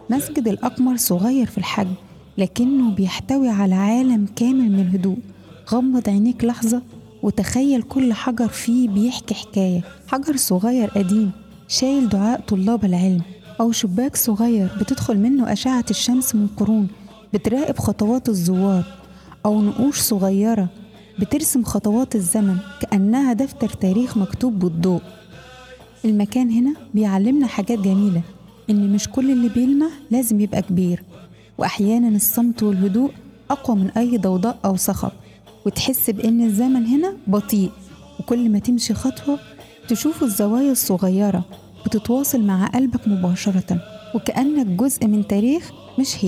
مسجد الأقمر صغير في الحجم لكنه بيحتوي على عالم كامل من الهدوء غمض عينيك لحظة وتخيل كل حجر فيه بيحكي حكاية حجر صغير قديم شايل دعاء طلاب العلم أو شباك صغير بتدخل منه أشعة الشمس من قرون بتراقب خطوات الزوار أو نقوش صغيرة بترسم خطوات الزمن كأنها دفتر تاريخ مكتوب بالضوء المكان هنا بيعلمنا حاجات جميلة إن مش كل اللي بيلمع لازم يبقى كبير وأحيانا الصمت والهدوء أقوى من أي ضوضاء أو صخب وتحس بإن الزمن هنا بطيء وكل ما تمشي خطوة تشوف الزوايا الصغيرة بتتواصل مع قلبك مباشرة وكأنك جزء من تاريخ مش هي